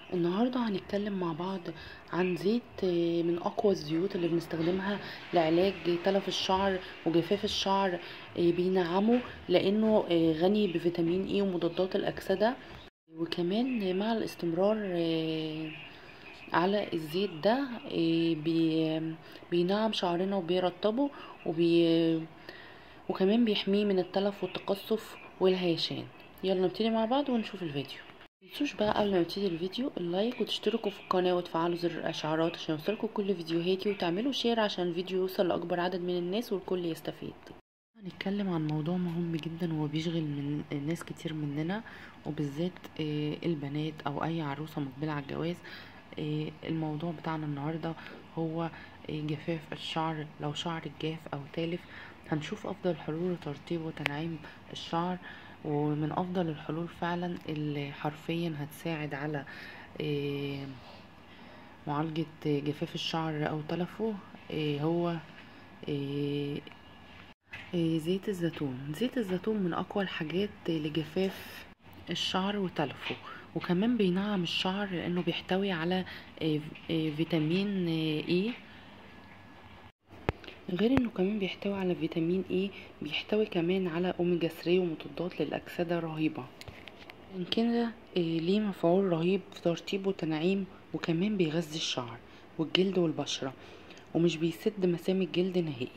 النهاردة هنتكلم مع بعض عن زيت آه، من أقوى الزيوت اللي بنستخدمها لعلاج تلف الشعر وجفاف الشعر آه، بينعمه لأنه آه، غني بفيتامين إي ومضادات الأكسدة وكمان مع الاستمرار آه، على الزيت ده آه، بي- بينعم شعرنا وبيرطبه وبي وكمان بيحميه من التلف والتقصف والهيشان يلا نبتدي مع بعض ونشوف الفيديو متنسوش بقى قبل ما نبتدي الفيديو اللايك وتشتركوا في القناة وتفعلوا زر الاشعارات عشان يوصلكوا كل فيديوهاتي وتعملوا شير عشان الفيديو يوصل لاكبر عدد من الناس والكل يستفيد هنتكلم عن موضوع مهم جدا وهو بيشغل من ناس كتير مننا وبالذات آه، البنات او اي عروسة مقبلة على الجواز آه، الموضوع بتاعنا النهاردة هو آه، جفاف الشعر لو شعرك جاف او تالف هنشوف افضل حلول لترطيب وتنعيم الشعر ومن افضل الحلول فعلا اللي حرفيا هتساعد على آه، معالجة جفاف الشعر او تلفه آه، هو آه، آه، زيت الزيتون زيت الزيتون من اقوى الحاجات لجفاف الشعر وتلفه وكمان بينعم الشعر لانه بيحتوي على آه، آه، فيتامين آه، اي غير انه كمان بيحتوي على فيتامين اي بيحتوي كمان على اوميجا 3 ومضادات للاكسده رهيبه من كده آه، ليه مفعول رهيب في ترطيب وتنعيم وكمان بيغذي الشعر والجلد والبشره ومش بيسد مسام الجلد نهائي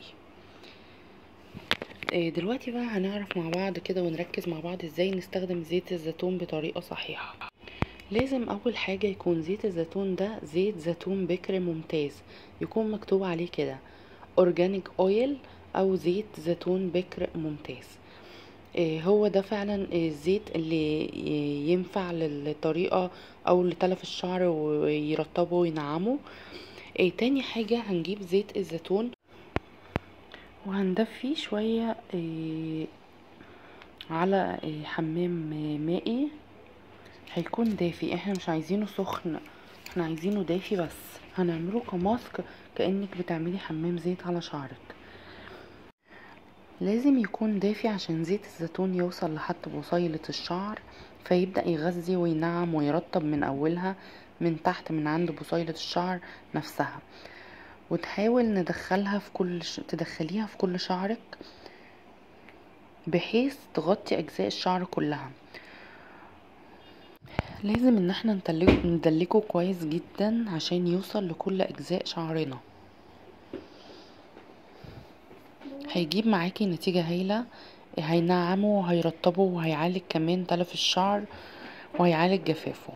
آه، دلوقتي بقى هنعرف مع بعض كده ونركز مع بعض ازاي نستخدم زيت الزيتون بطريقة صحيحة لازم اول حاجة يكون زيت الزيتون ده زيت زيتون بكر ممتاز يكون مكتوب عليه كده اورجانيك اويل او زيت زيتون بكر ممتاز آه، هو ده فعلا الزيت اللي ي- ينفع للطريقة او لتلف الشعر ويرطبه وينعمه آه، تاني حاجة هنجيب زيت الزيتون وهندفيه شوية آه، على آه، حمام آه، مائي هيكون دافي احنا مش عايزينه سخن احنا عايزينه دافي بس هنعمله كماسك كأنك بتعملي حمام زيت على شعرك لازم يكون دافي عشان زيت الزيتون يوصل لحد بصيلة الشعر فيبدأ يغذي وينعم ويرطب من أولها من تحت من عند بصيلة الشعر نفسها وتحاول ندخلها في كل ش... تدخليها في كل شعرك بحيث تغطي أجزاء الشعر كلها لازم ان احنا ندلكه ندلكه كويس جدا عشان يوصل لكل اجزاء شعرنا هيجيب معاكي نتيجة هايلة هينعمه وهيرطبه وهيعالج كمان تلف الشعر وهيعالج جفافه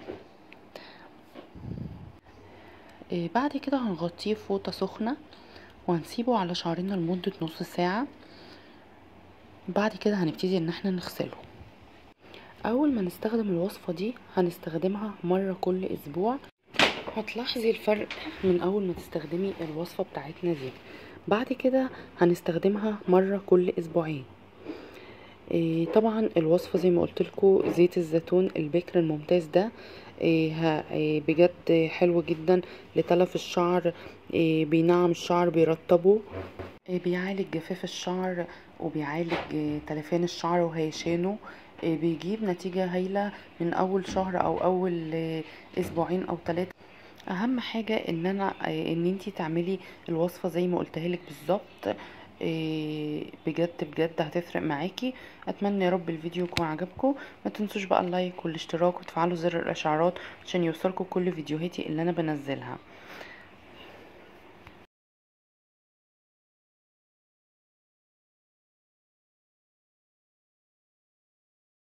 إيه بعد كده هنغطيه فوطة سخنة وهنسيبه على شعرنا لمدة نص ساعة بعد كده هنبتدي ان احنا نغسله اول ما نستخدم الوصفة دي هنستخدمها مرة كل اسبوع هتلاحظي الفرق من اول ما تستخدمي الوصفة بتاعتنا دي بعد كده هنستخدمها مرة كل اسبوعين إيه طبعا الوصفة زي ما قلت لكم زيت الزيتون البكر الممتاز ده إيه ها- إيه بجد حلو جدا لتلف الشعر إيه بينعم الشعر بيرطبه إيه بيعالج جفاف الشعر وبيعالج إيه تلفان الشعر وهيشانه إيه بيجيب نتيجة هايلة من أول شهر أو أول إيه أسبوعين أو ثلاثة اهم حاجه ان انا آه، ان انتي تعملي الوصفه زي ما قلتها لك بالظبط آه، بجد بجد هتفرق معاكي اتمنى يا رب الفيديو يكون عجبكم ما تنسوش بقى اللايك والاشتراك وتفعلوا زر الاشعارات عشان يوصلكم كل فيديوهاتي اللي انا بنزلها